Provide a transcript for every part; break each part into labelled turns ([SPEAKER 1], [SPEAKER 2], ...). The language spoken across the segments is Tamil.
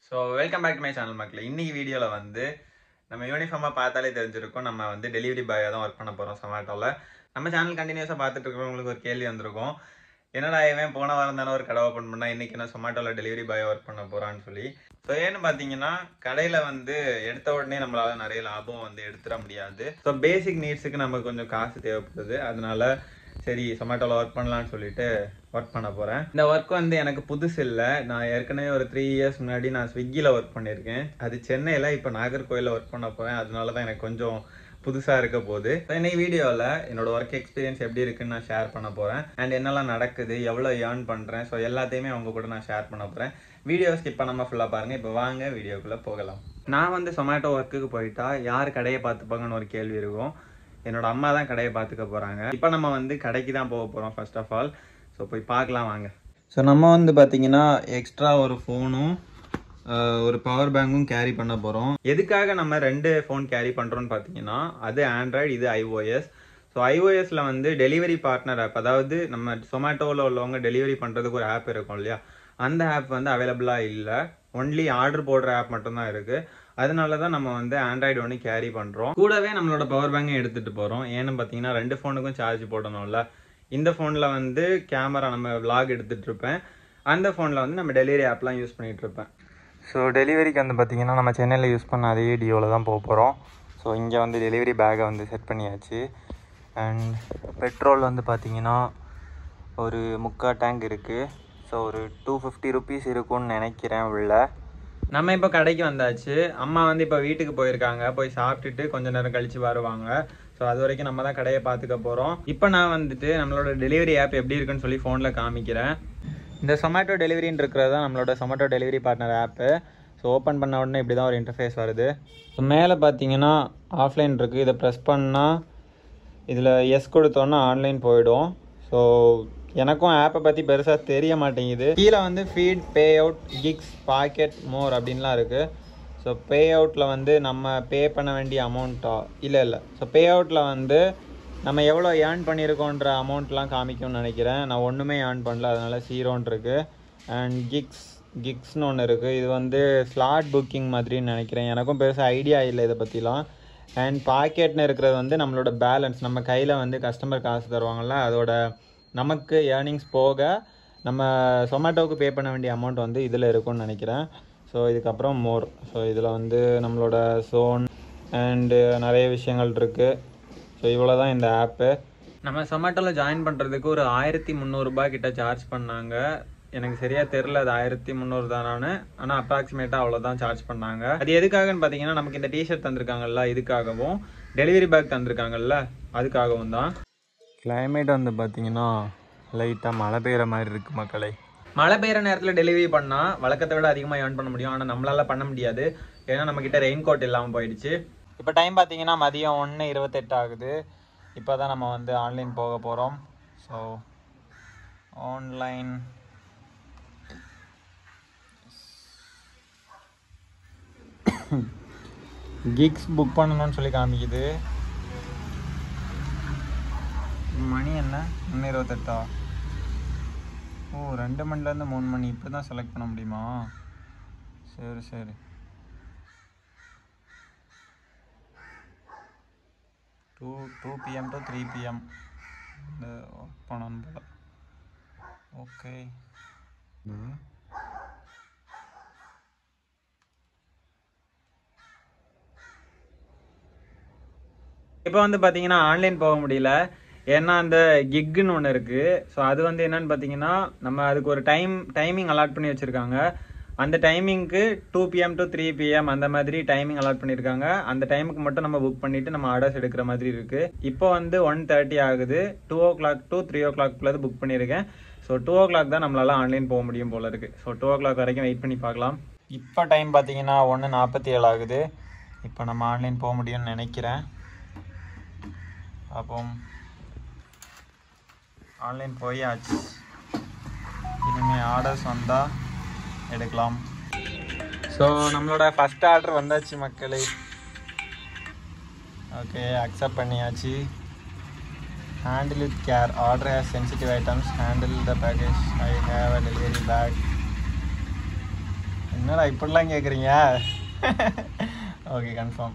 [SPEAKER 1] so welcome back to my channel மக்களே இன்னைக்கு வீடியோவில் வந்து நம்ம யூனிஃபார்மாக பார்த்தாலே தெரிஞ்சிருக்கும் நம்ம வந்து டெலிவரி பாயாக தான் ஒர்க் பண்ண போகிறோம் சொமேட்டோவில் நம்ம சேனல் கண்டினியூஸாக பார்த்துட்டு இருக்கிறவங்களுக்கு ஒரு கேள்வி வந்திருக்கும் என்னடா இவன் போன வாரம் தானே ஒரு கடை ஓப்பன் பண்ணா இன்னைக்கு என்ன சொமேட்டோவில் டெலிவரி பாய் ஒர்க் பண்ண போகிறான்னு சொல்லி ஸோ ஏன்னு பார்த்தீங்கன்னா கடையில் வந்து எடுத்த உடனே நம்மளால நிறைய லாபம் வந்து எடுத்துட முடியாது ஸோ பேசிக் நீட்ஸுக்கு நமக்கு கொஞ்சம் காசு தேவைப்படுது அதனால சரி சொமேட்டோவில் ஒர்க் பண்ணலாம்னு சொல்லிட்டு ஒர்க் பண்ண போகிறேன் இந்த ஒர்க் வந்து எனக்கு புதுசு இல்லை நான் ஏற்கனவே ஒரு த்ரீ இயர்ஸ் முன்னாடி நான் ஸ்விக்கியில் ஒர்க் பண்ணியிருக்கேன் அது சென்னையில் இப்போ நாகர்கோயிலில் ஒர்க் பண்ண போகிறேன் அதனால தான் எனக்கு கொஞ்சம் புதுசாக இருக்க போகுது So, இன்னைக்கு வீடியோவில் என்னோட ஒர்க் எக்ஸ்பீரியன்ஸ் எப்படி இருக்குன்னு நான் ஷேர் பண்ண போகிறேன் அண்ட் என்னெல்லாம் நடக்குது எவ்வளோ ஏர்ன் பண்ணுறேன் ஸோ எல்லாத்தையுமே அவங்க கூட நான் ஷேர் பண்ண போகிறேன் வீடியோ ஸ்கிப் பண்ணாமல் ஃபுல்லாக பாருங்கள் இப்போ வாங்க வீடியோக்குள்ளே போகலாம் நான் வந்து சொமேட்டோ ஒர்க்குக்கு போயிட்டா யார் கடையை பார்த்துப்பாங்கன்னு ஒரு கேள்வி இருக்கும் என்னோட அம்மா தான் கடையை பார்த்துக்க போகிறாங்க இப்போ நம்ம வந்து கடைக்கு தான் போக போகிறோம் ஃபர்ஸ்ட் ஆஃப் ஆல் ஸோ போய் பார்க்கலாம் வாங்க ஸோ நம்ம வந்து பார்த்தீங்கன்னா எக்ஸ்ட்ரா ஒரு ஃபோனும் ஒரு பவர் பேங்க்கும் கேரி பண்ண போகிறோம் எதுக்காக நம்ம ரெண்டு ஃபோன் கேரி பண்ணுறோம்னு பார்த்தீங்கன்னா அது ஆண்ட்ராய்டு இது ஐஓஎஸ் ஸோ ஐஓஎஸில் வந்து டெலிவரி பார்ட்னர் ஆப் அதாவது நம்ம சொமேட்டோவில் உள்ளவங்க டெலிவரி பண்ணுறதுக்கு ஒரு ஆப் இருக்கும் இல்லையா அந்த ஆப் வந்து அவைலபிளாக இல்லை ஒன்லி ஆர்டர் போடுற ஆப் மட்டும்தான் இருக்குது அதனால தான் நம்ம வந்து ஆண்ட்ராய்டு ஒன்று கேரி பண்ணுறோம் கூடவே நம்மளோட பவர் பேங்கும் எடுத்துகிட்டு போகிறோம் ஏன்னு பார்த்தீங்கன்னா ரெண்டு ஃபோனுக்கும் சார்ஜ் போடணும்ல இந்த ஃபோனில் வந்து கேமரா நம்ம vlog எடுத்துகிட்டு இருப்பேன் அந்த ஃபோனில் வந்து நம்ம டெலிவரி ஆப்லாம் யூஸ் பண்ணிகிட்டு இருப்பேன் ஸோ டெலிவரிக்கு வந்து பார்த்தீங்கன்னா நம்ம சென்னையில் யூஸ் பண்ண அதே டியோவில் தான் போக போகிறோம் ஸோ இங்கே வந்து டெலிவரி பேக்கை வந்து செட் பண்ணியாச்சு அண்ட் பெட்ரோல் வந்து பார்த்தீங்கன்னா ஒரு முக்கா டேங்க் இருக்குது ஸோ ஒரு டூ ஃபிஃப்டி ருபீஸ் இருக்கும்னு நினைக்கிறேன் உள்ள நம்ம இப்போ கடைக்கு வந்தாச்சு அம்மா வந்து இப்போ வீட்டுக்கு போயிருக்காங்க போய் சாப்பிட்டுட்டு கொஞ்ச நேரம் கழிச்சு வருவாங்க ஸோ அது வரைக்கும் நம்ம தான் கடையை பார்த்துக்க போகிறோம் இப்போ நான் வந்துட்டு நம்மளோட டெலிவரி ஆப் எப்படி இருக்குன்னு சொல்லி ஃபோனில் காமிக்கிறேன் இந்த சொமேட்டோ டெலிவரின்னு இருக்கிறது தான் நம்மளோட Zomato delivery partner app so open பண்ண உடனே இப்படி தான் ஒரு இன்டர்ஃபேஸ் வருது ஸோ மேலே பார்த்தீங்கன்னா ஆஃப்லைன் இருக்குது இதை ப்ரெஸ் பண்ணால் இதில் எஸ் கொடுத்தோன்னா ஆன்லைன் போயிடும் ஸோ எனக்கும் ஆப்பை பற்றி பெருசாக தெரிய மாட்டேங்குது கீழே வந்து feed pay out gigs pocket more அப்படின்லாம் இருக்குது ஸோ பே அவுட்டில் வந்து நம்ம பே பண்ண வேண்டிய அமௌண்ட்டா இல்லை இல்லை ஸோ பே அவுட்டில் வந்து நம்ம எவ்வளோ ஏர்ன் பண்ணியிருக்கோன்ற அமௌண்ட்லாம் காமிக்கும்னு நினைக்கிறேன் நான் ஒன்றுமே ஏர்ன் பண்ணல அதனால் ஜீரோன்னு இருக்குது அண்ட் கிக்ஸ் கிக்ஸ்னு ஒன்று இருக்குது இது வந்து ஸ்லாட் புக்கிங் மாதிரின்னு நினைக்கிறேன் எனக்கும் பெருசாக ஐடியா இல்லை இதை பற்றிலாம் அண்ட் பாக்கெட்னு இருக்கிறது வந்து நம்மளோட பேலன்ஸ் நம்ம கையில் வந்து கஸ்டமர் காசு தருவாங்கள்ல அதோட நமக்கு ஏர்னிங்ஸ் போக நம்ம சொமேட்டோவுக்கு பே பண்ண வேண்டிய அமௌண்ட் வந்து இதில் இருக்கும்னு நினைக்கிறேன் ஸோ இதுக்கப்புறம் மோர் ஸோ இதில் வந்து நம்மளோட சோன் அண்டு நிறைய விஷயங்கள் இருக்குது ஸோ இவ்வளோ தான் இந்த ஆப்பு நம்ம சொமேட்டோவில் ஜாயின் பண்ணுறதுக்கு ஒரு ஆயிரத்தி முந்நூறுரூபா கிட்ட சார்ஜ் பண்ணாங்க எனக்கு சரியா தெரில அது ஆயிரத்தி முந்நூறு தானான்னு ஆனால் அப்ராக்சிமேட்டாக அவ்வளோதான் சார்ஜ் பண்ணாங்க அது எதுக்காகன்னு பார்த்தீங்கன்னா நமக்கு இந்த டிஷர்ட் தந்திருக்காங்கல்ல இதுக்காகவும் டெலிவரி பேக் தந்திருக்காங்கல்ல அதுக்காகவும் தான் கிளைமேட் வந்து பார்த்தீங்கன்னா லைட்டாக மழை பெய்கிற மாதிரி இருக்குது மக்களே மழை பெய்கிற நேரத்தில் டெலிவரி பண்ணால் வழக்கத்தை விட அதிகமாக ஏர்ன் பண்ண முடியும் ஆனால் நம்மளால பண்ண முடியாது ஏன்னா நம்மக்கிட்ட ரெயின் கோட் இல்லாமல் போயிடுச்சு இப்போ டைம் பார்த்தீங்கன்னா மதியம் ஒன்று இருபத்தெட்டு ஆகுது இப்போ தான் நம்ம வந்து ஆன்லைன் போக போகிறோம் ஸோ ஆன்லைன் கிக்ஸ் புக் பண்ணணும்னு சொல்லி காமிக்குது மணி என்ன ஒன்று இருபத்தெட்டா ஓ ரெண்டு மணிலேருந்து மூணு மணி இப்போ தான் செலக்ட் பண்ண முடியுமா சரி சரி two two PM to three PM இந்த ஒர்க் பண்ணணும் போல ஓகே இப்போ வந்து பார்த்தீங்கன்னா ஆன்லைன் போக முடியல ஏன்னா அந்த கிக்குன்னு ஒன்று இருக்குது ஸோ அது வந்து என்னன்னு பார்த்தீங்கன்னா நம்ம அதுக்கு ஒரு டைம் டைமிங் அலாட் பண்ணி வச்சுருக்காங்க அந்த டைமிங்க்கு two PM to three PM அந்த மாதிரி டைமிங் அலாட் பண்ணியிருக்காங்க அந்த டைமுக்கு மட்டும் நம்ம புக் பண்ணிட்டு நம்ம ஆர்டர்ஸ் எடுக்கிற மாதிரி இருக்கு இப்போ வந்து ஒன் தேர்ட்டி ஆகுது two o'clock to three o'clock book பண்ணியிருக்கேன் ஸோ டூ ஓ கிளாக் தான் நம்மளால ஆன்லைன் போக முடியும் போல இருக்கு ஸோ டூ ஓ கிளாக் வரைக்கும் வெயிட் பண்ணி பார்க்கலாம் இப்போ டைம் பார்த்தீங்கன்னா ஒன்று நாற்பத்தி ஏழு ஆகுது இப்போ நம்ம ஆன்லைன் போக முடியும்னு நினைக்கிறேன் அப்போ ஆன்லைன் போயாச்சு இனிமேல் ஆர்டர்ஸ் வந்தால் எடுக்கலாம் ஸோ நம்மளோட ஃபஸ்ட் ஆர்டர் வந்தாச்சு மக்களே ஓகே அக்செப்ட் பண்ணியாச்சு handle with care order has sensitive items handle the package I have a delivery bag என்ன என்னடா இப்படிலாம் கேட்குறீங்க ஓகே கன்ஃபார்ம்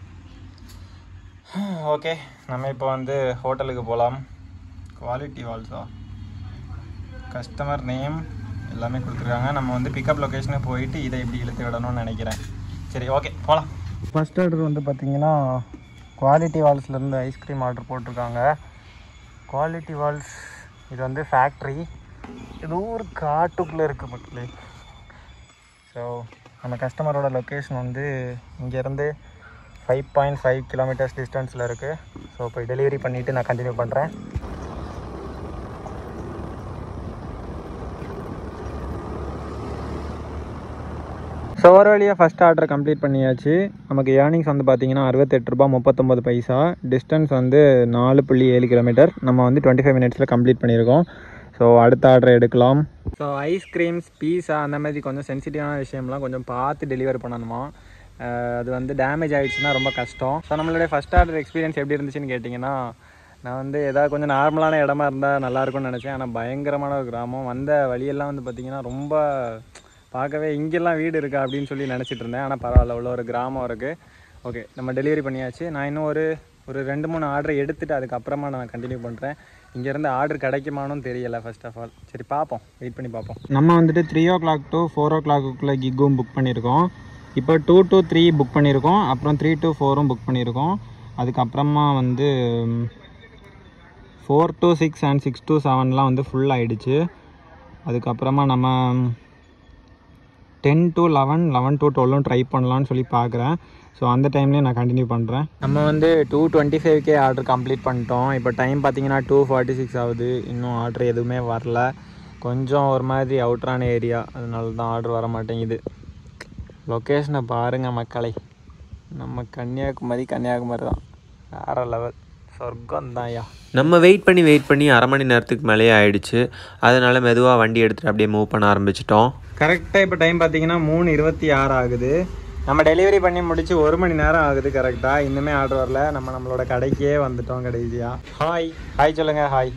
[SPEAKER 1] ஓகே நம்ம இப்போ வந்து ஹோட்டலுக்கு போகலாம் குவாலிட்டி வால்ஸா கஸ்டமர் நேம் எல்லாமே கொடுத்துருக்காங்க நம்ம வந்து பிக்கப் லொக்கேஷனுக்கு போயிட்டு இதை எப்படி இழுத்து விடணும்னு நினைக்கிறேன் சரி ஓகே போகலாம் ஃபஸ்ட் ஆர்டர் வந்து பார்த்தீங்கன்னா குவாலிட்டி வால்ஸ்லேருந்து ஐஸ்கிரீம் ஆர்டர் போட்டிருக்காங்க குவாலிட்டி வால்ஸ் இது வந்து ஃபேக்ட்ரி ஏதோ ஒரு காட்டுக்குள்ளே இருக்குது மக்களே ஸோ நம்ம கஸ்டமரோட லொக்கேஷன் வந்து இங்கேருந்து ஃபைவ் பாயிண்ட் ஃபைவ் கிலோமீட்டர்ஸ் டிஸ்டன்ஸில் இருக்குது ஸோ போய் டெலிவரி பண்ணிவிட்டு நான் கண்டினியூ பண்ணுறேன் ஸோ ஒரு வழியாக ஃபஸ்ட் ஆர்டர் கம்ப்ளீட் பண்ணியாச்சு நமக்கு ஏர்னிங்ஸ் வந்து பார்த்தீங்கன்னா அறுபத்தெட்டு ரூபா முப்பத்தொம்பது பைசா டிஸ்டன்ஸ் வந்து நாலு புள்ளி ஏழு கிலோமீட்டர் நம்ம வந்து டுவெண்ட்டி ஃபைவ் மினிட்ஸில் கம்ப்ளீட் பண்ணியிருக்கோம் ஸோ அடுத்த ஆர்டர் எடுக்கலாம் ஸோ ஐஸ்கிரீம்ஸ் பீஸா அந்த மாதிரி கொஞ்சம் சென்சிட்டிவான விஷயம்லாம் கொஞ்சம் பார்த்து டெலிவர் பண்ணணுமா அஹ் அது வந்து டேமேஜ் ஆகிடுச்சுன்னா ரொம்ப கஷ்டம் ஸோ நம்மளுடைய ஃபஸ்ட் ஆர்டர் எக்ஸ்பீரியன்ஸ் எப்படி இருந்துச்சுன்னு கேட்டிங்கன்னா நான் வந்து ஏதாவது கொஞ்சம் நார்மலான இடமா இருந்தால் நல்லா இருக்கும்னு நினச்சேன் ஆனால் பயங்கரமான ஒரு கிராமம் வந்த வழியெல்லாம் வந்து பார்த்திங்கன்னா ரொம்ப பார்க்கவே இங்கெல்லாம் வீடு இருக்கா அப்படின்னு சொல்லி நினச்சிட்டு இருந்தேன் ஆனால் பரவாயில்ல உள்ள ஒரு கிராமம் இருக்குது ஓகே நம்ம டெலிவரி பண்ணியாச்சு நான் இன்னும் ஒரு ஒரு ரெண்டு மூணு ஆர்டர் எடுத்துட்டு அதுக்கப்புறமா நான் கண்டினியூ பண்ணுறேன் இங்கேருந்து ஆர்டர் கிடைக்குமானும் தெரியலை ஃபர்ஸ்ட் ஆஃப் ஆல் சரி பார்ப்போம் வெயிட் பண்ணி பார்ப்போம் நம்ம வந்துட்டு three o'clock to four ஓ கிளாக்குள்ளே கிக்கும் புக் பண்ணியிருக்கோம் இப்போ டூ டு த்ரீ புக் பண்ணியிருக்கோம் அப்புறம் த்ரீ டு ஃபோரும் புக் பண்ணியிருக்கோம் அதுக்கப்புறமா வந்து four to six and six to செவன்லாம் வந்து ஃபுல் ஆயிடுச்சு அதுக்கப்புறமா நம்ம ten to eleven eleven to டுவெல்லும் ட்ரை பண்ணலான்னு சொல்லி பார்க்குறேன் ஸோ அந்த டைம்லேயே நான் கண்டினியூ பண்ணுறேன் நம்ம வந்து டூ டுவெண்ட்டி ஃபைவ்க்கே ஆர்டர் கம்ப்ளீட் பண்ணிட்டோம் இப்போ டைம் பார்த்தீங்கன்னா டூ ஃபார்ட்டி சிக்ஸ் ஆகுது இன்னும் ஆர்டர் எதுவுமே வரல கொஞ்சம் ஒரு மாதிரி அவுட்ரான ஏரியா அதனால தான் ஆர்டர் வர மாட்டேங்குது லொக்கேஷனை பாருங்கள் மக்களை நம்ம கன்னியாகுமரி கன்னியாகுமரி தான் வேறு லெவல் சொர்க்கம் தான்யா
[SPEAKER 2] நம்ம வெயிட் பண்ணி வெயிட் பண்ணி அரை மணி நேரத்துக்கு மேலேயே ஆயிடுச்சு அதனால மெதுவாக வண்டி எடுத்துகிட்டு அப்படியே மூவ் பண்ண ஆரம்பிச்சிட்டோம்
[SPEAKER 1] கரெக்டாக இப்போ டைம் பார்த்தீங்கன்னா மூணு இருபத்தி ஆறு ஆகுது நம்ம டெலிவரி பண்ணி முடிச்சு ஒரு மணி நேரம் ஆகுது கரெக்டாக இன்னுமே ஆர்டர் வரல நம்ம நம்மளோட கடைக்கே வந்துட்டோம் கடைசியாக ஹாய் ஹாய் சொல்லுங்க ஹாய்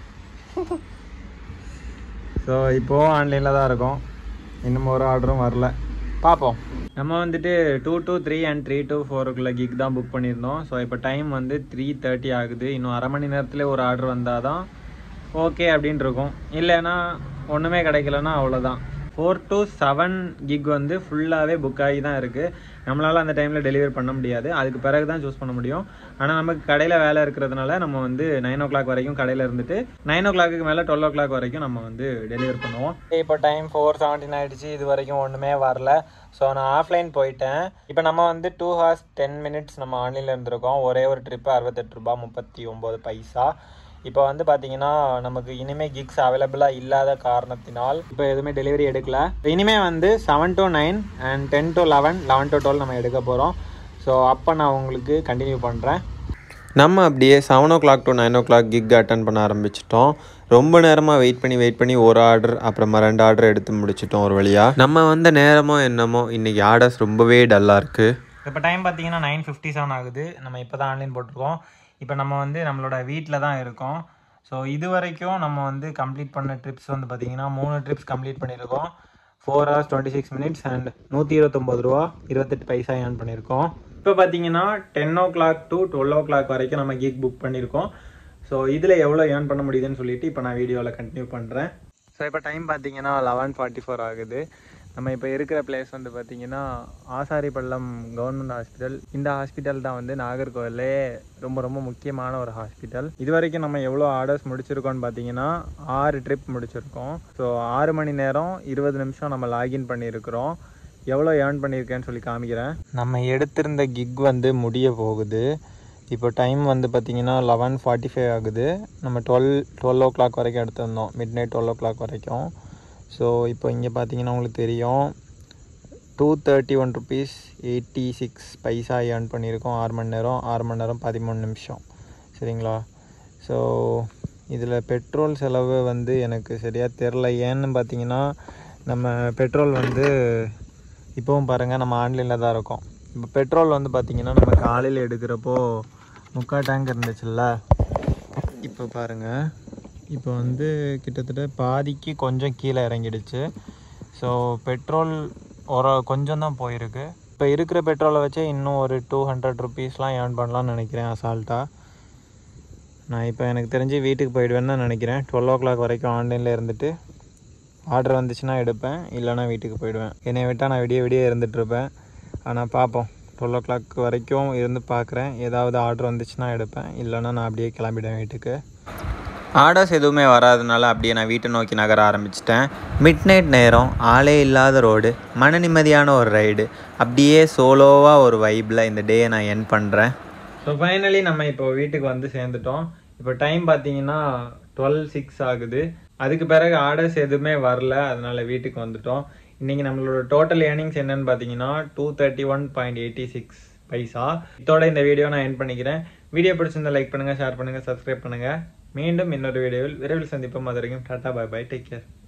[SPEAKER 1] ஸோ இப்போவும் ஆன்லைனில் தான் இருக்கோம் இன்னும் ஒரு ஆர்டரும் வரல பார்ப்போம் நம்ம வந்துட்டு two two three and three two ஃபோருக்குள்ள கிக் தான் புக் பண்ணியிருந்தோம் ஸோ இப்போ டைம் வந்து த்ரீ தேர்ட்டி ஆகுது இன்னும் அரை மணி நேரத்தில் ஒரு ஆர்டர் வந்தால் தான் ஓகே அப்படின்னு இருக்கும் இல்லைன்னா ஒன்றுமே கிடைக்கலன்னா அவ்வளோதான் ஃபோர் டு செவன் கிக் வந்து ஃபுல்லாகவே புக் ஆகி தான் இருக்குது நம்மளால் அந்த டைமில் டெலிவரி பண்ண முடியாது அதுக்கு பிறகு தான் சூஸ் பண்ண முடியும் ஆனால் நமக்கு கடையில் வேலை இருக்கிறதுனால நம்ம வந்து நைன் ஓ கிளாக் வரைக்கும் கடையில் இருந்துட்டு நைன் ஓ கிளாக்கு மேலே டுவெல் ஓ கிளாக் வரைக்கும் நம்ம வந்து டெலிவரி பண்ணுவோம் இப்போ டைம் ஃபோர் செவன்டீன் ஆகிடுச்சு இது வரைக்கும் ஒன்றுமே வரல ஸோ நான் ஆஃப்லைன் போயிட்டேன் இப்போ நம்ம வந்து டூ ஹார்ஸ் டென் மினிட்ஸ் நம்ம ஆன்லைனில் இருந்திருக்கோம் ஒரே ஒரு ட்ரிப்பு அறுபத்தெட்டு ரூபா முப்பத்தி ஒம்பது பைசா இப்போ வந்து பார்த்தீங்கன்னா நமக்கு இனிமே கிக்ஸ் அவைலபிளாக இல்லாத காரணத்தினால் இப்போ எதுவுமே டெலிவரி எடுக்கல இனிமே வந்து seven to nine and ten to eleven eleven to twelve நம்ம எடுக்க போகிறோம் ஸோ அப்போ நான் உங்களுக்கு கண்டினியூ பண்ணுறேன்
[SPEAKER 2] நம்ம அப்படியே seven o'clock to nine o'clock gig attend பண்ண ஆரம்பிச்சிட்டோம் ரொம்ப நேரமாக வெயிட் பண்ணி வெயிட் பண்ணி ஒரு ஆர்டர் அப்புறமா ரெண்டு ஆர்டர் எடுத்து முடிச்சிட்டோம் ஒரு வழியாக நம்ம வந்த நேரமோ என்னமோ இன்னைக்கு ஆர்டர்ஸ் ரொம்பவே டல்லாக இருக்குது
[SPEAKER 1] இப்போ டைம் பார்த்தீங்கன்னா நைன் ஃபிஃப்டி செவன் ஆகுது நம்ம இப்போ தான் ஆன்லைன் போட்டிருக்கோம் இப்போ நம்ம வந்து நம்மளோட வீட்டில் தான் இருக்கோம் ஸோ இது வரைக்கும் நம்ம வந்து கம்ப்ளீட் பண்ண ட்ரிப்ஸ் வந்து பார்த்தீங்கன்னா மூணு ட்ரிப்ஸ் கம்ப்ளீட் பண்ணியிருக்கோம் four hours twenty six minutes and நூற்றி இருபத்தொம்பது ரூபா இருபத்தெட்டு பைசா ஏர்ன் பண்ணியிருக்கோம் இப்போ பார்த்தீங்கன்னா ten o'clock to twelve o'clock வரைக்கும் நம்ம கிக் புக் பண்ணியிருக்கோம் ஸோ இதில் எவ்வளோ ஏர்ன் பண்ண முடியுதுன்னு சொல்லிட்டு இப்போ நான் வீடியோவில் கண்டினியூ பண்ணுறேன் ஸோ இப்போ டைம் பார்த்தீங்கன்னா லெவன் ஃபார்ட்டி ஃபோர் ஆகுது நம்ம இப்போ இருக்கிற பிளேஸ் வந்து பார்த்தீங்கன்னா ஆசாரிப்பள்ளம் கவர்மெண்ட் ஹாஸ்பிட்டல் இந்த ஹாஸ்பிட்டல் தான் வந்து நாகர்கோவிலே ரொம்ப ரொம்ப முக்கியமான ஒரு ஹாஸ்பிட்டல் இது வரைக்கும் நம்ம எவ்வளோ ஆர்டர்ஸ் முடிச்சிருக்கோம்னு பார்த்தீங்கன்னா ஆறு ட்ரிப் முடிச்சிருக்கோம் ஸோ ஆறு மணி நேரம் இருபது நிமிஷம் நம்ம லாகின் பண்ணியிருக்கிறோம் எவ்வளோ ஏர்ன் பண்ணியிருக்கேன்னு சொல்லி காமிக்கிறேன் நம்ம எடுத்திருந்த கிக் வந்து முடிய போகுது இப்போ டைம் வந்து பார்த்தீங்கன்னா லெவன் ஃபார்ட்டி ஃபைவ் ஆகுது நம்ம டுவெல் டுவெல் ஓ கிளாக் வரைக்கும் எடுத்திருந்தோம் midnight twelve o'clock வரைக்கும் ஸோ இப்போ இங்கே பார்த்தீங்கன்னா உங்களுக்கு தெரியும் two thirty one rupees eighty six paisa earn பண்ணியிருக்கோம் ஆறு மணி நேரம் ஆறு மணி நேரம் பதிமூணு நிமிஷம் சரிங்களா ஸோ இதில் பெட்ரோல் செலவு வந்து எனக்கு சரியாக தெரில ஏன்னு பார்த்தீங்கன்னா நம்ம பெட்ரோல் வந்து இப்போவும் பாருங்கள் நம்ம ஆன்லைனில் தான் இருக்கோம் இப்போ பெட்ரோல் வந்து பார்த்திங்கன்னா நம்ம காலையில் எடுக்கிறப்போ முக்கால் டேங்க் இருந்துச்சுல்ல இப்போ பாருங்கள் இப்போ வந்து கிட்டத்தட்ட பாதிக்கு கொஞ்சம் கீழே இறங்கிடுச்சு ஸோ பெட்ரோல்
[SPEAKER 3] ஒரு கொஞ்சம் தான் போயிருக்கு இப்போ இருக்கிற பெட்ரோலை வச்சே இன்னும் ஒரு டூ ஹண்ட்ரட் ருபீஸ்லாம் ஏர்ன் பண்ணலாம்னு நினைக்கிறேன் அசால்ட்டாக நான் இப்போ எனக்கு தெரிஞ்சு வீட்டுக்கு போயிடுவேன்னு தான் நினைக்கிறேன் டுவெல் ஓ கிளாக் வரைக்கும் ஆன்லைனில் இருந்துட்டு ஆர்டர் வந்துச்சுன்னா எடுப்பேன் இல்லைனா வீட்டுக்கு போயிடுவேன் என்னை விட்டால் நான் விடிய விடிய இருந்துகிட்ருப்பேன் ஆனால் பார்ப்போம் டுவெல் ஓ கிளாக் வரைக்கும் இருந்து பார்க்குறேன் ஏதாவது ஆர்டர் வந்துச்சுன்னா எடுப்பேன் இல்லைனா நான் அப்படியே கிளம்பிடுவேன் வீட்டுக்கு
[SPEAKER 2] ஆர்டர்ஸ் எதுவுமே வராதனால அப்படியே நான் வீட்டை நோக்கி நகர ஆரம்பிச்சிட்டேன் மிட் நைட் நேரம் ஆளே இல்லாத ரோடு மன நிம்மதியான ஒரு ரைடு அப்படியே சோலோவாக ஒரு வைப்பில் இந்த டேயை நான் என் பண்ணுறேன்
[SPEAKER 3] ஸோ ஃபைனலி நம்ம இப்போ வீட்டுக்கு வந்து சேர்ந்துட்டோம் இப்போ டைம் பார்த்தீங்கன்னா டுவெல் சிக்ஸ் ஆகுது அதுக்கு பிறகு ஆர்டர்ஸ் எதுவுமே வரல அதனால வீட்டுக்கு வந்துட்டோம் இன்னைக்கு நம்மளோட டோட்டல் ஏர்னிங்ஸ் என்னன்னு பார்த்தீங்கன்னா two thirty one point eighty six paisa இதோட இந்த வீடியோ நான் என் பண்ணிக்கிறேன் வீடியோ பிடிச்சிருந்தா லைக் பண்ணுங்க ஷேர் பண்ணுங்க சப்ஸ்கிரைப் பண்ணுங்க மீண்டும் இன்னொரு வீடியோவில் விரைவில் சந்திப்போம் அது வரைக்கும் tata bye bye take care